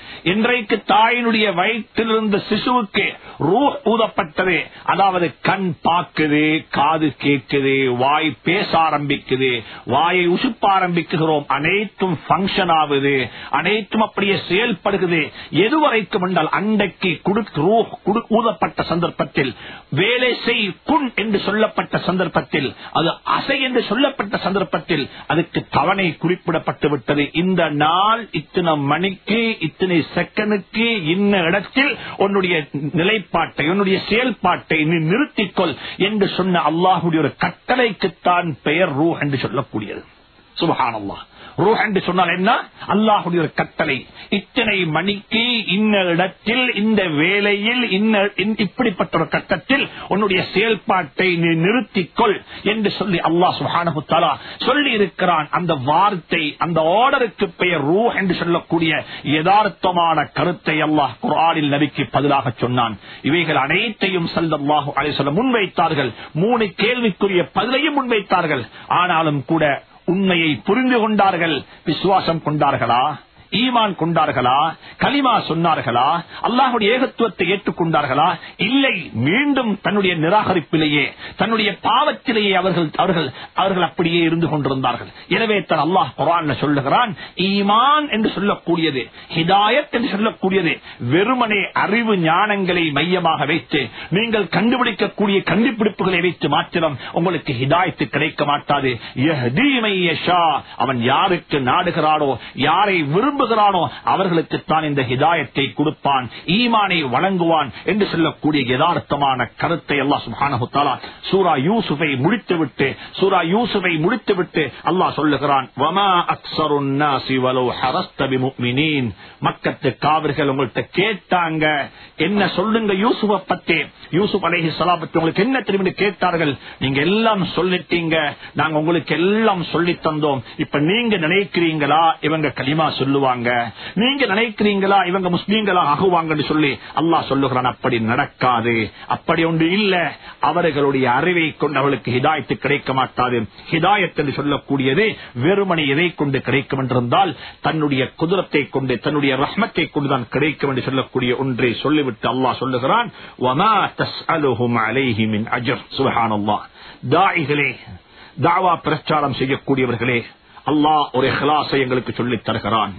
இன்றைக்கு தாயினுடைய வயிற்றிலிருந்த சிசுவுக்கு ரூ ஊதப்பட்டது அதாவது கண் பார்க்குது காது கேட்குது வாய் பேச ஆரம்பிக்குது வாயை உசுப்ப ஆரம்பிக்குகிறோம் அனைத்தும் பங்கன் ஆகுது அனைத்தும் அப்படியே செயல்படுகிறது எதுவரைக்கும் என்றால் அண்டைக்கு குடுக்- ரூ குடு- ஊதப்பட்ட சந்தர்ப்பத்தில் வேலை செய் குன் என்று சொல்லப்பட்ட சந்தர்ப்பத்தில் அது அசை என்று சொல்லப்பட்ட சந்தர்ப்பத்தில் அதுக்கு தவணை குறிப்பிடப்பட்டு விட்டது இந்த நாள் இத்தனை மணிக்கு இத்தனை செகண்டுக்கு இன்ன இடத்தில் உன்னுடைய நிலைப்பாட்டை உன்னுடைய செயல்பாட்டை நீ நிறுத்திக்கொள் என்று சொன்ன அல்லாஹுடைய ஒரு கட்டளைக்குத்தான் பெயர் ரூ என்று சொல்லக்கூடியது சுபஹானல்லாஹ் ரூஹ் என்று சொன்னால் என்ன அல்லாஹுடைய ஒரு கட்டளை இத்தனை மணிக்கு இன்ன இடத்தில் இந்த வேளையில் இன்ன இன்- இப்படிப்பட்ட ஒரு கட்டத்தில் உன்னுடைய செயல்பாட்டை நீ நிறுத்திக்கொள் என்று சொல்லி அல்லாஹ் சுஹானஹு தஆலா சொல்லி இருக்கிறான் அந்த வார்த்தை அந்த ஆர்டருக்கு பெயர் ரூஹ் என்று சொல்லக்கூடிய யதார்த்தமான கருத்தை அல்லாஹ் குர்ஆனில் நபிக்கு பதிலாக சொன்னான் இவைகள் அனைத்தையும் சல்லல்லாஹு அலைஹி வஸல்லம் முன்வைத்தார்கள் மூணு கேள்விக்குரிய பதிலையும் முன்வைத்தார்கள் ஆனாலும் கூட உண்மையை புரிந்து கொண்டார்கள் விசுவாசம் கொண்டார்களா ஈமான் கொண்டார்களா கலிமா சொன்னார்களா அல்லாஹுடைய ஏகத்துவத்தை ஏற்றுக்கொண்டார்களா இல்லை மீண்டும் தன்னுடைய நிராகரிப்பிலேயே தன்னுடைய பாவத்திலேயே அவர்கள் அவர்கள் அவர்கள் அப்படியே இருந்து கொண்டிருந்தார்கள் எனவே தான் அல்லாஹ் குரான் சொல்லுகிறான் ஈமான் என்று சொல்லக்கூடியது ஹிதாயத் என்று சொல்லக்கூடியது வெறுமனே அறிவு ஞானங்களை மையமாக வைத்து நீங்கள் கண்டுபிடிக்கக்கூடிய கண்டுபிடிப்புகளை வைத்து மாத்திரம் உங்களுக்கு ஹிதாயத்து கிடைக்க மாட்டாது யஹ்தி மை யஷா. அவன் யாருக்கு நாடுகிறானோ யாரை விரும்புகிறானோ அவர்களுக்குத்தான் இந்த ஹிதாயத்தை கொடுப்பான் ஈமானை வழங்குவான் என்று சொல்லக்கூடிய யதார்த்தமான கருத்தை அல்லாஹ் சுப்ஹானஹு தஆலா சூரா யூசுஃபை முடித்துவிட்டு சூரா யூசுஃபை முடித்துவிட்டு அல்லாஹ் சொல்லுகிறான் வமா அக்ஸருன் நாசி வலோ ஹரஸ்த பிமுஃமினீன் மக்கத்து காவிர்கள் உங்கள்ட்ட கேட்டாங்க என்ன சொல்லுங்க யூசுஃப பத்தி யூசுப் அலைஹி ஸலாம் பத்தி உங்களுக்கு என்ன தெரியும் கேட்டார்கள் நீங்க எல்லாம் சொல்லிட்டீங்க நாங்க உங்களுக்கு எல்லாம் சொல்லி தந்தோம் இப்ப நீங்க நினைக்கிறீங்களா இவங்க களிமா சொல்லுவாங்க நீங்க நினைக்கிறீங்களா இவங்க முஸ்லீம்களா ஆகுவாங்கன்னு சொல்லி அல்லாஹ் சொல்லுகிறான் அப்படி நடக்காது அப்படி ஒன்று இல்ல அவர்களுடைய அறிவை கொண்டு அவளுக்கு ஹிதாயத்து கிடைக்க மாட்டாது ஹிதாயத் என்று சொல்லக்கூடியது வெறுமனை எதை கொண்டு கிடைக்கும் என்றிருந்தால் தன்னுடைய குதிரத்தை கொண்டு தன்னுடைய ரஹ்மத்தை கொண்டுதான் கிடைக்கும் என்று சொல்லக்கூடிய ஒன்றை சொல்லிவிட்டு அல்லாஹ் சொல்லுகிறான் "வமா தஸ்அலுஹும் அலைஹி மின் அஜர்." சுப்ஹானல்லாஹ். தாயிகளே தாவா பிரச்சாரம் செய்யக்கூடியவர்களே அல்லாஹ் ஒரு இஹ்லாஸை எங்களுக்கு சொல்லித் தருகிறான்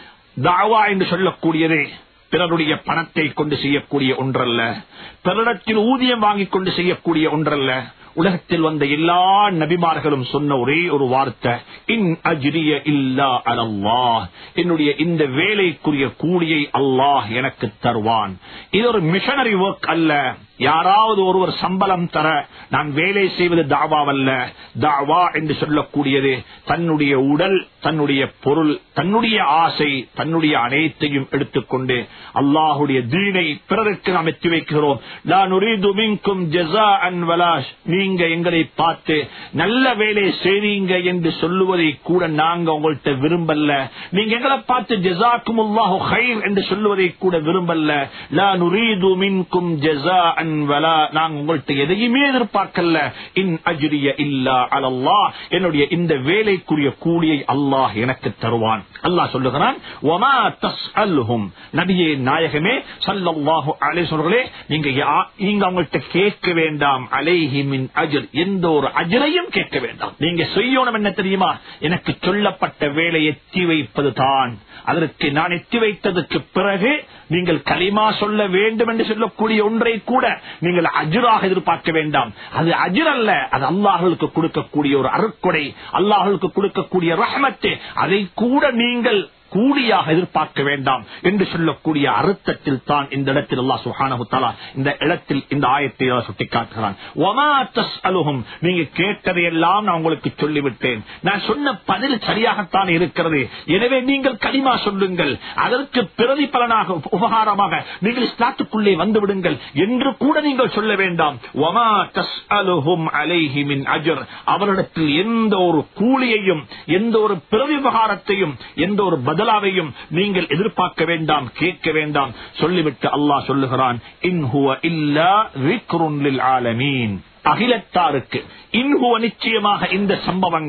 தாவா என்று சொல்லக்கூடியது பிறருடைய பணத்தை கொண்டு செய்யக்கூடிய ஒன்றல்ல பிறரிடத்தில் ஊதியம் வாங்கிக் கொண்டு செய்யக்கூடிய ஒன்றல்ல உலகத்தில் வந்த எல்லா நபிமார்களும் சொன்ன ஒரே ஒரு வார்த்தை இன் அஜ்ரிய இல்லா அலல்லாஹ் என்னுடைய இந்த வேலைக்குரிய கூலியை அல்லாஹ் எனக்கு தருவான் இது ஒரு மிஷனரி ஒர்க் அல்ல யாராவது ஒருவர் சம்பளம் தர நான் வேலை செய்வது தாவாவல்ல தாவா என்று சொல்லக்கூடியது தன்னுடைய உடல் தன்னுடைய பொருள் தன்னுடைய ஆசை தன்னுடைய அனைத்தையும் எடுத்துக்கொண்டு அல்லாஹுடைய தீனை பிறருக்கு நாம் எத்தி வைக்கிறோம் நான் உரீது மின்கும் ஜஸாஅன் வலாஷ் நீங்க எங்களை பார்த்து நல்ல வேலை செய்றீங்க என்று சொல்லுவதை கூட நாங்க உங்கள்கிட்ட விரும்பல்ல நீங்க எங்களை பார்த்து ஜஸாக்கும் அல்லாஹு ஹைர் என்று சொல்லுவதை கூட விரும்பல்ல லா நுரீது மின்கும் ஜஸாஅன் வலா நாங்க உங்கள்கிட்ட எதையுமே எதிர்பார்க்கல இன் அஜ்ரிய இல்லா அலல்லாஹ் என்னுடைய இந்த வேலைக்குரிய கூலியை அல்லாஹ் எனக்கு தருவான் அல்லாஹ் சொல்லுகிறான் வமா தஸ்அல்ஹும் நபியே நாயகமே ஸல்லல்லாஹு அலைஹி வஸல்லம் நீங்க யா- நீங்க அவங்கள்ட்ட கேட்க வேண்டாம் அலைஹி மின் அஜர் எந்த ஒரு அஜரையும் கேட்க வேண்டாம் நீங்க செய்யணும் என்ன தெரியுமா எனக்கு சொல்லப்பட்ட வேலை எத்தி வைப்பது தான் அதற்கு நான் எத்தி வைத்ததற்கு பிறகு நீங்கள் களிமா சொல்ல வேண்டும் என்று சொல்லக்கூடிய ஒன்றை கூட நீங்கள் அஜுராக எதிர்பார்க்க வேண்டாம் அது அஜுர் அல்ல அது அல்லாஹர்களுக்கு கொடுக்கக்கூடிய ஒரு அருட்கொடை அல்லாஹர்களுக்கு கொடுக்கக்கூடிய ரஹமத்து அதை கூட நீங்கள் கூலியாக எதிர்பார்க்க வேண்டாம் என்று சொல்லக்கூடிய அர்த்தத்தில் தான் இந்த இடத்தில் அல்லாஹ் சுஹானஹு தஆலா இந்த இடத்தில் இந்த ஆயத்தை அல்லாஹ் சுட்டிக்காட்டுகிறான் வமா தஸ்அலுஹும் நீங்க கேட்டதையெல்லாம் நான் உங்களுக்கு சொல்லிவிட்டேன் நான் சொன்ன பதில் சரியாகத்தான் இருக்கிறது எனவே நீங்கள் கலிமா சொல்லுங்கள் அதற்கு பிரதிபலனாக உபகாரமாக நீங்கள் இஸ்லாத்துக்குள்ளே வந்து விடுங்கள் என்று கூட நீங்கள் சொல்ல வேண்டாம் வமா தஸ்அலுஹும் அலைஹி மின் அஜர் அவரிடத்தில் எந்த ஒரு கூலியையும் எந்த ஒரு பிரதிபகாரத்தையும் எந்த ஒரு பதிலாவையும் நீங்கள் எதிர்பார்க்க வேண்டாம் கேட்க வேண்டாம் சொல்லிவிட்டு அல்லாஹ் சொல்லுகிறான் இன்ஹுவ இல்லா விக்ருன் லில் ஆலமீன் அகிலத்தாருக்கு இன்ஹுவ நிச்சயமாக இந்த சம்பவங்கள்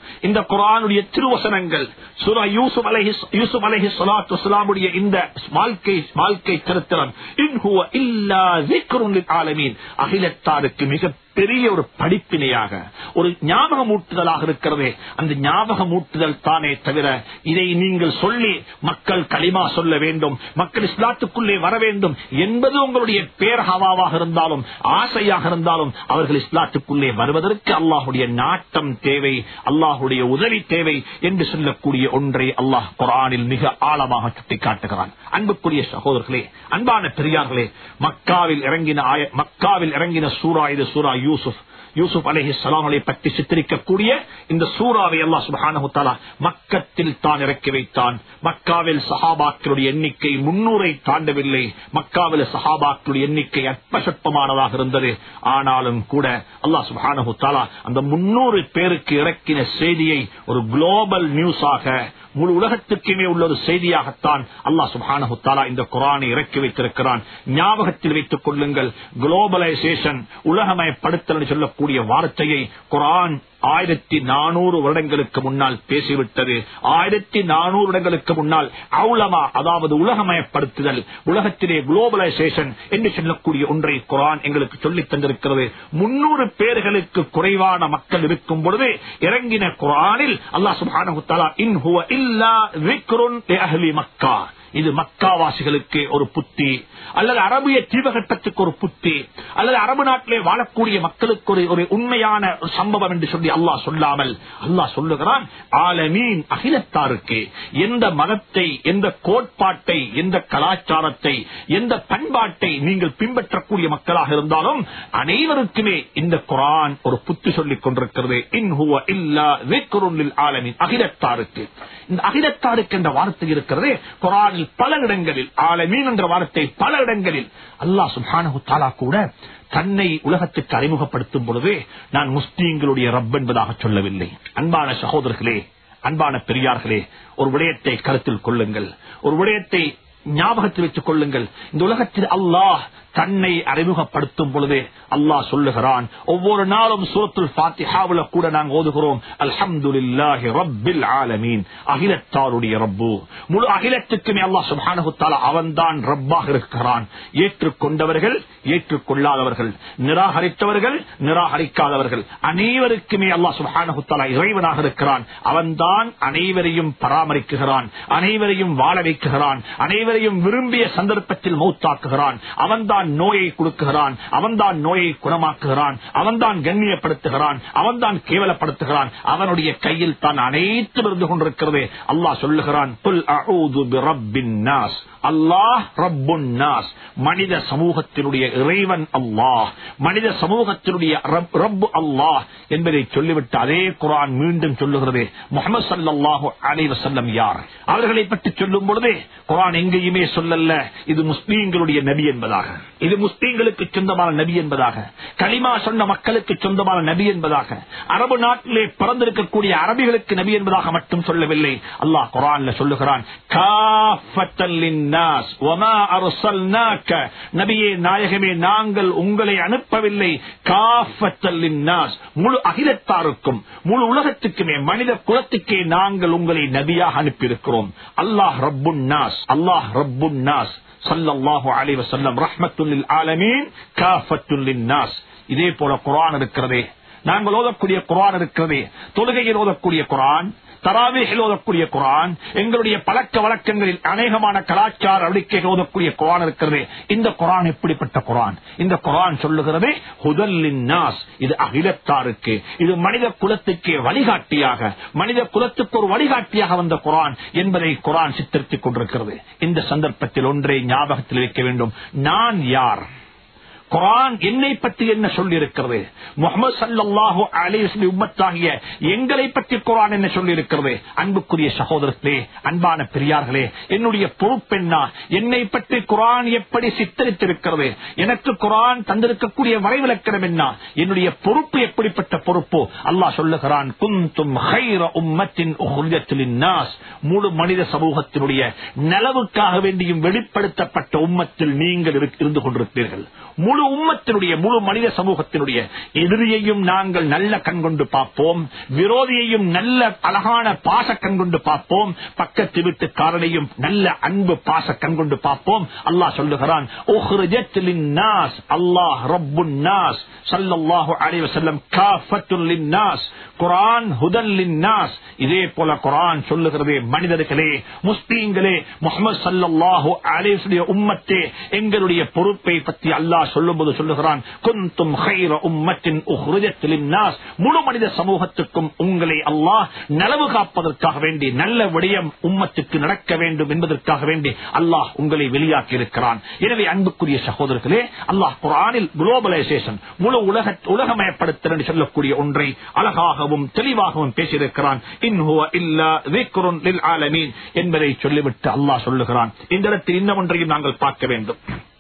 இந்த குரானுடைய திருவசனங்கள் சூரா யூசுப் அலைஹி யூசுப் அலைஹி ஸலாத்து வஸலாமுடைய இந்த வாழ்க்கை வாழ்க்கை சரித்திரம் இன் ஹுவ இல்லா ذிக்ருன் லில் ஆலமீன் அகிலத்தாருக்கு மிக பெரிய ஒரு படிப்பினையாக ஒரு ஞாபகமூட்டுதலாக இருக்கிறதே அந்த ஞாபகமூட்டுதல் தானே தவிர இதை நீங்கள் சொல்லி மக்கள் களிமா சொல்ல வேண்டும் மக்கள் இஸ்லாத்துக்குள்ளே வர வேண்டும் என்பது உங்களுடைய பேர் ஹவாவாக இருந்தாலும் ஆசையாக இருந்தாலும் அவர்கள் இஸ்லாத்துக்குள்ளே வருவதற்கு அல்லாஹுடைய நாட்டம் தேவை அல்லாஹுடைய உதவி தேவை என்று சொல்லக்கூடிய ஒன்றை அல்லாஹ் குரானில் மிக ஆழமாக சுட்டிக்காட்டுகிறான் அன்புக்குரிய சகோதரர்களே அன்பான பெரியார்களே மக்காவில் இறங்கின ஆய- மக்காவில் இறங்கின சூரா இது சூரா யூசுப் யூசுப் அலஹி சலாமலை பற்றி சித்தரிக்கக்கூடிய இந்த சூறாவை அல்லாஹ் சுப்ஹானஹு தஆலா மக்கத்தில் தான் இறக்கி வைத்தான் மக்காவில் சஹாபாக்களுடைய எண்ணிக்கை முன்னூரை தாண்டவில்லை மக்காவில் சஹாபாக்களுடைய எண்ணிக்கை அற்ப சொற்பமானதாக இருந்தது ஆனாலும் கூட அல்லாஹ் சுப்ஹானஹு தஆலா அந்த முன்னூறு பேருக்கு இறக்கின செய்தியை ஒரு குளோபல் நியூஸாக முழு உலகத்துக்குமே உள்ள ஒரு செய்தியாகத்தான் அல்லாஹ் சுப்ஹானஹு தஆலா இந்த குரானை இறக்கி வைத்திருக்கிறான் ஞாபகத்தில் வைத்துக் கொள்ளுங்கள் குளோபலைசேஷன் உலகமயப்படுத்தல் என்று சொல்லக்கூடிய வார்த்தையை குரான் ஆயிரத்தி நானூறு வருடங்களுக்கு முன்னால் பேசிவிட்டது ஆயிரத்தி நானூறு வருடங்களுக்கு முன்னால் அவுலமா அதாவது உலகமயப்படுத்துதல் உலகத்திலே குளோபலைசேஷன் என்று சொல்லக்கூடிய ஒன்றை குரான் எங்களுக்கு சொல்லித் தந்திருக்கிறது முன்னூறு பேர்களுக்கு குறைவான மக்கள் இருக்கும் பொழுது இறங்கின குரானில் அல்லாஹ் சுப்ஹானஹு தஆலா இன் ஹுவ இல்லா ذிக்ருன் லிஅஹ்லி மக்கா இது மக்காவாசிகளுக்கு ஒரு புத்தி அல்லது அரபிய தீபகட்டத்துக்கு ஒரு புத்தி அல்லது அரபு நாட்டிலே வாழக்கூடிய மக்களுக்கு ஒரு ஒரு உண்மையான ஒரு சம்பவம் என்று சொல்லி அல்லாஹ் சொல்லாமல் அல்லாஹ் சொல்லுகிறான் ஆலமீன் அகிலத்தாருக்கு எந்த மதத்தை எந்த கோட்பாட்டை எந்த கலாச்சாரத்தை எந்த பண்பாட்டை நீங்கள் பின்பற்றக்கூடிய மக்களாக இருந்தாலும் அனைவருக்குமே இந்த குரான் ஒரு புத்தி சொல்லிக் கொண்டிருக்கிறது இன் ஹுவ இல்லா ذِكْرٌ لِلْعَالَمِينَ அகிலத்தாருக்கு இந்த அகிலத்தாருக்கு என்ற வார்த்தை இருக்கிறது குரானில் பல இடங்களில் ஆலமீன் என்ற வார்த்தை பல இடங்களில் அல்லாஹ் சுப்ஹானஹு தஆலா கூட தன்னை உலகத்துக்கு அறிமுகப்படுத்தும் பொழுது நான் முஸ்லீம்களுடைய ரப் என்பதாக சொல்லவில்லை அன்பான சகோதரர்களே அன்பான பெரியார்களே ஒரு விடயத்தை கருத்தில் கொள்ளுங்கள் ஒரு விடயத்தை ஞாபகத்தில் வைத்துக் கொள்ளுங்கள் இந்த உலகத்தில் அல்லாஹ் தன்னை அறிமுகப்படுத்தும் பொழுதே அல்லாஹ் சொல்லுகிறான் ஒவ்வொரு நாளும் சூரத்துல் ஃபாத்திஹாவுல கூட நாங்கள் ஓதுகிறோம் அல்ஹம்துலில்லாஹி ரப்பில் ஆலமீன் அகிலத்தாருடைய ரப்பு முழு அகிலத்துக்குமே அல்லாஹ் சுப்ஹானஹு தஆலா அவன்தான் ரப்பாக இருக்கிறான் ஏற்றுக்கொண்டவர்கள் ஏற்றுக்கொள்ளாதவர்கள் நிராகரித்தவர்கள் நிராகரிக்காதவர்கள் அனைவருக்குமே அல்லாஹ் சுப்ஹானஹு தஆலா இறைவனாக இருக்கிறான் அவன்தான் அனைவரையும் பராமரிக்குகிறான் அனைவரையும் வாழ வைக்குகிறான் அனைவரையும் விரும்பிய சந்தர்ப்பத்தில் மௌத்தாக்குகிறான் அவன்தான் நோயை கொடுக்குகிறான் அவன்தான் நோயை குணமாக்குகிறான் அவன்தான் கண்ணியப்படுத்துகிறான் அவன்தான் கேவலப்படுத்துகிறான் அவனுடைய கையில் தான் அனைத்தும் இருந்து கொண்டிருக்கிறது அல்லாஹ் சொல்லுகிறான் "குல் அஊது பிரப்பின் நாஸ்." அல்லாஹ் ரப்புன் நாஸ் மனித சமூகத்தினுடைய இறைவன் அல்லாஹ் மனித சமூகத்தினுடைய ரப்- ரப்பு அல்லாஹ் என்பதை சொல்லிவிட்டு அதே குரான் மீண்டும் சொல்லுகிறது முகமது சல்லாஹூ அலைஹி வஸல்லம் யார் அவர்களை பற்றி சொல்லும் பொழுது குரான் எங்கேயுமே சொல்லல்ல இது முஸ்லீம்களுடைய நபி என்பதாக இது முஸ்லீம்களுக்கு சொந்தமான நபி என்பதாக கலிமா சொன்ன மக்களுக்கு சொந்தமான நபி என்பதாக அரபு நாட்டிலே பிறந்திருக்கக்கூடிய அரபிகளுக்கு நபி என்பதாக மட்டும் சொல்லவில்லை அல்லாஹ் குரான்ல சொல்லுகிறான் காஃபத்தல் லின்னாஸ் வமா அர்சல்னாக நபியே நாயகமே நாங்கள் உங்களை அனுப்பவில்லை காஃபத்தல் லின்னாஸ் முழு அகிலத்தாருக்கும் முழு உலகத்துக்குமே மனித குலத்துக்கே நாங்கள் உங்களை நபியாக அனுப்பியிருக்கிறோம் அல்லாஹ் ரப்புன் நாஸ் அல்லாஹ் ரப்புன் நாஸ் சல்லல்லாஹு அலைஹி வஸல்லம் ரஹ்மத்துல் ஆலமீன் காஃபத்துல் லின்னாஸ் இதே போல குர்ஆன் இருக்கிறதே நாங்கள் ஓதக்கூடிய குர்ஆன் இருக்கிறதே தொழுகையில் ஓதக்கூடிய குர்ஆன் தராவேகில் ஓதக்கூடிய குரான் எங்களுடைய பழக்க வழக்கங்களில் அநேகமான கலாச்சார அறிக்கைகள் ஓதக்கூடிய குரான் இருக்கிறது இந்த குரான் எப்படிப்பட்ட குரான் இந்த குரான் சொல்லுகிறது ஹுதல்லின் நாஸ் இது அகிலத்தாருக்கு இது மனித குலத்துக்கு வழிகாட்டியாக மனித குலத்துக்கு ஒரு வழிகாட்டியாக வந்த குரான் என்பதை குரான் சித்தரித்துக் கொண்டிருக்கிறது இந்த சந்தர்ப்பத்தில் ஒன்றை ஞாபகத்தில் வைக்க வேண்டும் நான் யார் குரான் என்னை பற்றி என்ன சொல்லி இருக்கிறது முகமது சல்லாஹு அலிஸ்லி உம்மத்தாகிய எங்களை பற்றி குரான் என்ன சொல்லி இருக்கிறது அன்புக்குரிய சகோதரர்களே அன்பான பெரியார்களே என்னுடைய பொறுப்பென்னா என்னை பற்றி குரான் எப்படி சித்தரித்திருக்கிறது எனக்கு குரான் தந்திருக்கக்கூடிய வரைவிலக்கணம் என்ன என்னுடைய பொறுப்பு எப்படிப்பட்ட பொறுப்பு அல்லாஹ் சொல்லுகிறான் குந்தும் ஹைர உம்மத்தின் உஹ்ரிஜத்தில் நாஸ் முழு மனித சமூகத்தினுடைய நலவுக்காக வேண்டியும் வெளிப்படுத்தப்பட்ட உம்மத்தில் நீங்கள் இரு- இருந்து கொண்டிருக்கிறீர்கள் முழு முழு உம்மத்தினுடைய முழு மனித சமூகத்தினுடைய எதிரியையும் நாங்கள் நல்ல கண் கொண்டு பார்ப்போம் விரோதியையும் நல்ல அழகான பாச கண் கொண்டு பார்ப்போம் பக்கத்து வீட்டுக்காரனையும் நல்ல அன்பு பாச கண் கொண்டு பார்ப்போம் அல்லாஹ் சொல்லுகிறான் "உஹ்ரிஜத் லின்னாஸ்", அல்லாஹ் ரப்புன் நாஸ் ஸல்லல்லாஹு அலைஹி வஸல்லம் காஃபத்துல் லின்னாஸ் குர்ஆன் ஹுதல் லின்னாஸ் இதே போல குர்ஆன் சொல்லுகிறது மனிதர்களே முஸ்லீம்களே முஹம்மது ஸல்லல்லாஹு அலைஹி வஸல்லம் உம்மத்தே எங்களுடைய பொறுப்பை பற்றி அல்லாஹ் சொல்லும்போது சொல்லுகிறான் குந்தும் خير உம்மத்தின் உஹ்ரிஜத் லின்னாஸ் முழு மனித சமூகத்துக்கும் உங்களை அல்லாஹ் நலவு காப்பதற்காக வேண்டி நல்ல விடயம் உம்மத்துக்கு நடக்க வேண்டும் என்பதற்காக வேண்டி அல்லாஹ் உங்களை வெளியாக்கி இருக்கிறான் எனவே அன்புக்குரிய சகோதரர்களே அல்லாஹ் குரானில் குளோபலைசேஷன் முழு உலக உலகமயப்படுத்தல் என்று சொல்லக்கூடிய ஒன்றை அழகாகவும் தெளிவாகவும் பேசியிருக்கிறான் இன்ஹுவ இல்லா ذِكْرٌ لِلْعَالَمِينَ என்பதை சொல்லிவிட்டு அல்லாஹ் சொல்லுகிறான் இந்த இடத்தில் இன்னும் ஒன்றையும் நாங்கள் பார்க்க வேண்டும்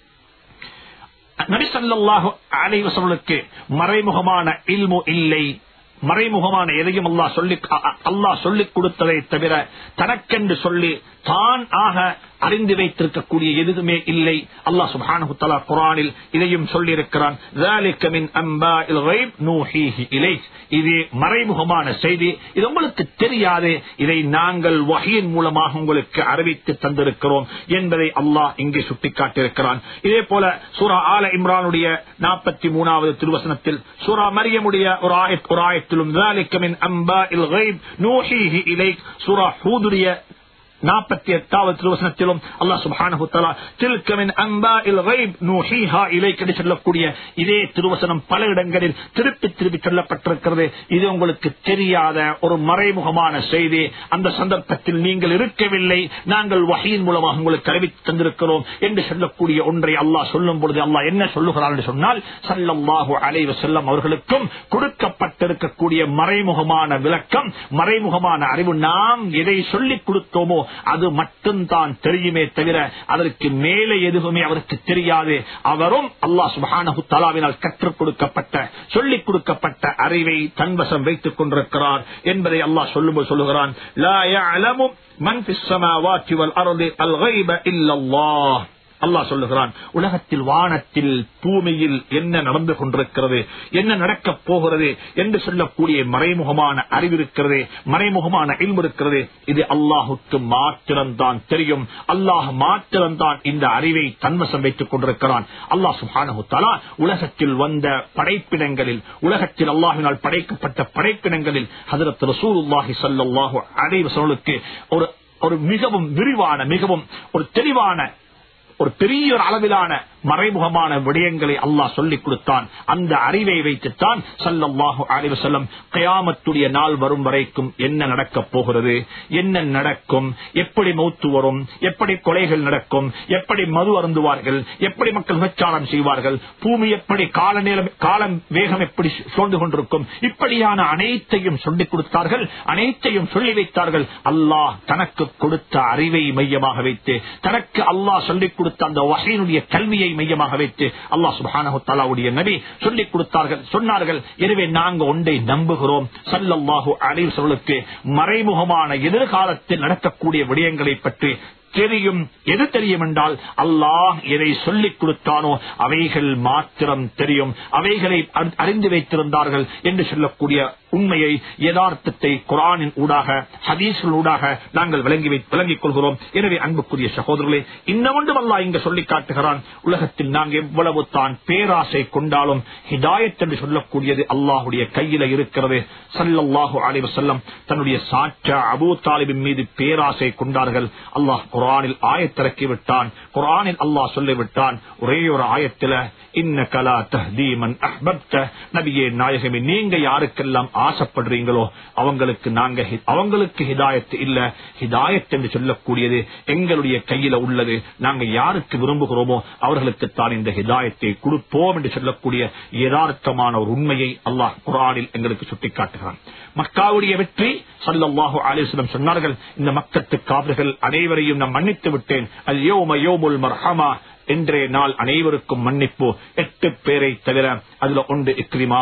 நபிசல்லாஹு அலைவசர்களுக்கு மறைமுகமான இல்மு இல்லை மறைமுகமான எதையும் அல்லாஹ் சொல்லி அல்லாஹ் சொல்லிக் கொடுத்ததை தவிர தனக்கென்று சொல்லி தான் ஆக அறிந்து வைத்திருக்கக்கூடிய எதுவுமே இல்லை அல்லாஹ் சுப்ஹானஹு தஆலா குர்ஆனில் இதையும் சொல்லி இருக்கிறான் ذَلِكَ مِنْ أَنْبَاءِ الْغَيْبِ نُوحِيهِ إِلَيْكَ இது மறைமுகமான செய்தி இது உங்களுக்கு தெரியாது இதை நாங்கள் வகையின் மூலமாக உங்களுக்கு அறிவித்து தந்திருக்கிறோம் என்பதை அல்லாஹ் இங்கே சுட்டிக்காட்டியிருக்கிறான் இதே போல சூரா ஆல இம்ரானுடைய நாற்பத்தி மூணாவது திருவசனத்தில் சூரா மரியமுடைய ஒரு ஆயத் ஒரு ஆயத்திலும் ذَلِكَ مِنْ أَنْبَاءِ الْغَيْبِ نُوحِيهِ إِلَيْكَ சூரா ஹூதுடைய நாற்பத்தி எட்டாவது திருவசனத்திலும் அல்லாஹ் சுப்ஹானஹு தஆலா தில்க மின் அன்பாஇல் கைப் நூஹீஹா இலைக்க என்று சொல்லக்கூடிய இதே திருவசனம் பல இடங்களில் திருப்பி திருப்பி சொல்லப்பட்டிருக்கிறது இது உங்களுக்கு தெரியாத ஒரு மறைமுகமான செய்தி அந்த சந்தர்ப்பத்தில் நீங்கள் இருக்கவில்லை நாங்கள் வகையின் மூலமாக உங்களுக்கு அறிவித்து தந்திருக்கிறோம் என்று சொல்லக்கூடிய ஒன்றை அல்லாஹ் சொல்லும் பொழுது அல்லாஹ் என்ன சொல்லுகிறார் என்று சொன்னால் சல்லல்லாஹு அலைஹி வஸல்லம் அவர்களுக்கும் கொடுக்கப்பட்டிருக்கக்கூடிய மறைமுகமான விளக்கம் மறைமுகமான அறிவு நாம் எதை சொல்லிக் கொடுத்தோமோ அது மட்டும்தான் தெரியுமே தவிர அதற்கு மேலே எதுவுமே அவருக்கு தெரியாது அவரும் அல்லாஹ் சுபஹானஹு தலாவினால் கற்றுக் கொடுக்கப்பட்ட சொல்லிக் கொடுக்கப்பட்ட அறிவை தன்வசம் வைத்துக் கொண்டிருக்கிறார் என்பதை அல்லாஹ் சொல்லும்போது சொல்லுகிறான் லா يعلم من في السماوات والأرض الغيب إلا الله அல்லாஹ் சொல்லுகிறான் உலகத்தில் வானத்தில் பூமியில் என்ன நடந்து கொண்டிருக்கிறது என்ன நடக்கப் போகிறது என்று சொல்லக்கூடிய மறைமுகமான அறிவு இருக்கிறது மறைமுகமான இல்மு இருக்கிறது இது அல்லாஹுக்கு மாத்திரம்தான் தெரியும் அல்லாஹ் மாத்திரம்தான் இந்த அறிவை தன்வசம் வைத்துக் கொண்டிருக்கிறான் அல்லாஹ் சுஹானஹு தலா உலகத்தில் வந்த படைப்பினங்களில் உலகத்தில் அல்லாஹினால் படைக்கப்பட்ட படைப்பினங்களில் ஹதரத் ரசூலுல்லாஹி ஸல்லல்லாஹு அலைஹி வஸல்லுக்கு ஒரு ஒரு மிகவும் விரிவான மிகவும் ஒரு தெளிவான ஒரு பெரிய ஒரு அளவிலான மறைமுகமான விடயங்களை அல்லாஹ் சொல்லிக் கொடுத்தான் அந்த அறிவை வைத்துத்தான் சல்லல்லாஹு அலைஹி வஸல்லம் கயாமத்துடைய நாள் வரும் வரைக்கும் என்ன நடக்கப் போகிறது என்ன நடக்கும் எப்படி மௌத்து வரும் எப்படி கொலைகள் நடக்கும் எப்படி மது அருந்துவார்கள் எப்படி மக்கள் விபச்சாரம் செய்வார்கள் பூமி எப்படி கால நேரம் காலம் வேகம் எப்படி சோர்ந்து கொண்டிருக்கும் இப்படியான அனைத்தையும் சொல்லிக் கொடுத்தார்கள் அனைத்தையும் சொல்லி வைத்தார்கள் அல்லாஹ் தனக்கு கொடுத்த அறிவை மையமாக வைத்து தனக்கு அல்லாஹ் சொல்லிக் கொடுத்த அந்த வகையினுடைய கல்வியை மையமாக வைத்து அல்லாஹ் சுபானு தாலாவுடைய நபி சொல்லிக் கொடுத்தார்கள் சொன்னார்கள் எனவே நாங்க ஒன்றை நம்புகிறோம் சல்லல்லாஹு அலைவர்களுக்கு மறைமுகமான எதிர்காலத்தில் நடக்கக்கூடிய விடயங்களை பற்றி தெரியும் எது தெரியும் என்றால் அல்லாஹ் எதை சொல்லிக் கொடுத்தானோ அவைகள் மாத்திரம் தெரியும் அவைகளை அறிந்து வைத்திருந்தார்கள் என்று சொல்லக்கூடிய உண்மையை யதார்த்தத்தை குரானின் ஊடாக ஹதீஸ்கள் ஊடாக நாங்கள் விளங்கி விளங்கிக் கொள்கிறோம் எனவே அன்புக்குரிய சகோதரர்களே இன்னும் ஒன்றும் அல்லா இங்கு சொல்லி காட்டுகிறான் உலகத்தில் நாங்கள் எவ்வளவு தான் பேராசை கொண்டாலும் ஹிதாயத் என்று சொல்லக்கூடியது அல்லாஹுடைய கையில இருக்கிறது சல்லல்லாஹு அலைவ செல்லம் தன்னுடைய சாற்றா அபூ தாலிபின் மீது பேராசை கொண்டார்கள் அல்லாஹ் குரானில் ஆயத்திறக்கி விட்டான் குரானில் அல்லாஹ் சொல்லிவிட்டான் ஒரே ஒரு ஆயத்தில இன்ன கலா தஹ்தீமன் அஹ்பப்த நபியே நாயகமே நீங்க யாருக்கெல்லாம் ஆசைப்படுறீங்களோ அவங்களுக்கு நாங்க அவங்களுக்கு ஹிதாயத் இல்ல ஹிதாயத் என்று சொல்லக்கூடியது எங்களுடைய கையில உள்ளது நாங்க யாருக்கு விரும்புகிறோமோ அவர்களுக்கு தான் இந்த ஹிதாயத்தை கொடுப்போம் என்று சொல்லக்கூடிய யதார்த்தமான ஒரு உண்மையை அல்லாஹ் குரானில் எங்களுக்கு சுட்டிக்காட்டுகிறான் மக்காவுடைய வெற்றி சல்லாஹூ அலிஸ்லம் சொன்னார்கள் இந்த மக்கத்து காவர்கள் அனைவரையும் நான் மன்னித்து விட்டேன் அது யோம யோமுல் மர்ஹமா இன்றைய நாள் அனைவருக்கும் மன்னிப்பு எட்டு பேரை தவிர அதுல ஒன்று இக்ரிமா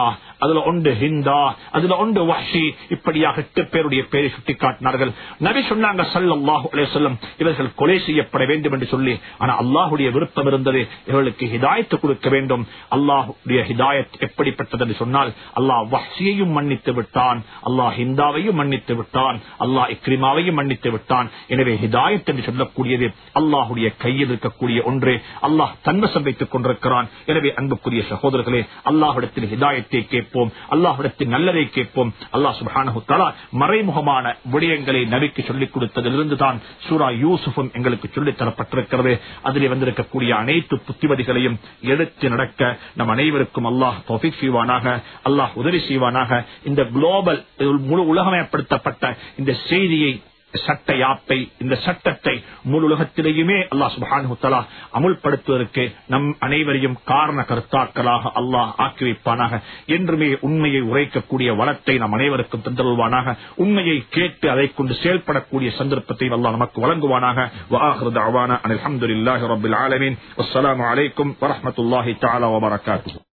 அதுல ஒன்று ஹிந்தா அதுல ஒன்று வஹ்ஷி இப்படியாக எட்டு பேருடைய பெயரை சுட்டிக்காட்டினார்கள் நபி சொன்னாங்க சல்லல்லாஹு அலைஹி வஸல்லம் இவர்கள் கொலை செய்யப்பட வேண்டும் என்று சொல்லி ஆனா அல்லாஹ்வுடைய விருப்பம் இருந்தது இவர்களுக்கு ஹிதாயத்து கொடுக்க வேண்டும் அல்லாஹ்வுடைய ஹிதாயத் எப்படிப்பட்டது என்று சொன்னால் அல்லாஹ் வஹ்ஷியையும் மன்னித்து விட்டான் அல்லாஹ் ஹிந்தாவையும் மன்னித்து விட்டான் அல்லாஹ் இக்ரிமாவையும் மன்னித்து விட்டான் எனவே ஹிதாயத் என்று சொல்லக்கூடியது அல்லாஹுடைய கையில் இருக்கக்கூடிய ஒன்று அல்லாஹ் தன்வசம் வைத்துக் கொண்டிருக்கிறான் எனவே அன்புக்குரிய சகோதரர்களே அல்லாஹ்விடத்தில் ஹிதாயத்தை கேட்போம் அல்லாஹ்விடத்தில் நல்லதை கேட்போம் அல்லாஹ் சுப்ஹானஹு தஆலா மறைமுகமான விடயங்களை நபிக்கு சொல்லிக் கொடுத்ததிலிருந்து தான் சூரா யூசுஃபும் எங்களுக்கு சொல்லித் தரப்பட்டிருக்கிறது அதிலே வந்திருக்கக்கூடிய அனைத்து புத்திமதிகளையும் எடுத்து நடக்க நம் அனைவருக்கும் அல்லாஹ் தௌஃபீக் செய்வானாக அல்லாஹ் உதவி செய்வானாக இந்த குளோபல் முழு உலகமயப்படுத்தப்பட்ட இந்த செய்தியை சட்ட யாப்பை இந்த சட்டத்தை முழு உலகத்திலேயுமே அல்லாஹ் சுப்ஹானஹு தஆலா அமுல்படுத்துவதற்கு நம் அனைவரையும் காரண கர்த்தாக்களாக அல்லாஹ் ஆக்கி வைப்பானாக என்றுமே உண்மையை உரைக்கக்கூடிய வளத்தை நம் அனைவருக்கும் தந்தருவானாக உண்மையை கேட்டு அதை கொண்டு செயல்படக்கூடிய சந்தர்ப்பத்தை அல்லாஹ் நமக்கு வழங்குவானாக وآخر دعوانا أن الحمد لله رب العالمين والسلام عليكم ورحمة الله تعالى وبركاته